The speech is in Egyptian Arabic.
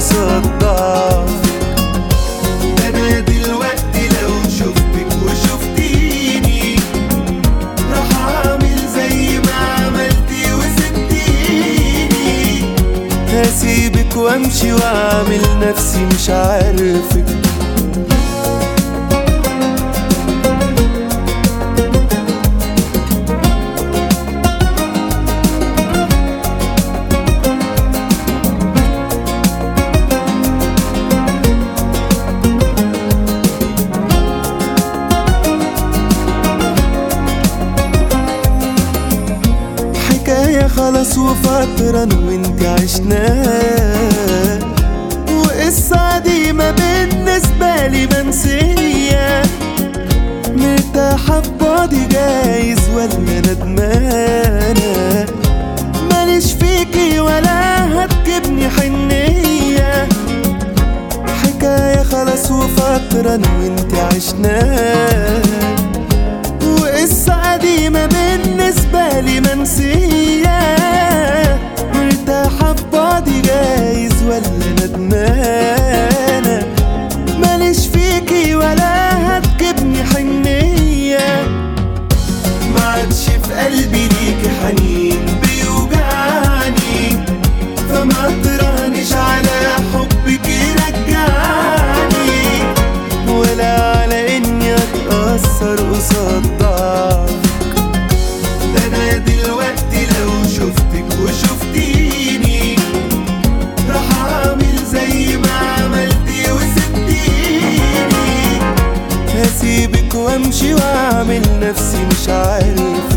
قصاد ضعف انا دلوقتي لو شفتك وشفتيني راح اعمل زي ما عملتي وسبتيني هسيبك وامشي واعمل نفسي مش عارفك حكاية خلاص وفترة أنا وانت عشناها وقصة قديمة بالنسبة لي منسية مرتاحة في بعدي جايز ولا ندمانة ماليش فيكي ولا هتجيبني حنية حكاية خلاص وفترة أنا وانت عشناها وقصة قديمة بالنسبة لي منسية مرتاحة في بعضي جايز ولا ندمانة ماليش فيكي ولا هتجيبني حنية ما عادش في قلبي ليكي حنين بيوجعني فما ترهنش على حبك يرجعني ولا على اني اتأثر قصاد ضعف ده انا دلوقتي لو شفتك وشفتيني راح اعمل زي ما عملتي وسبتيني هسيبك وامشي واعمل نفسي مش عارف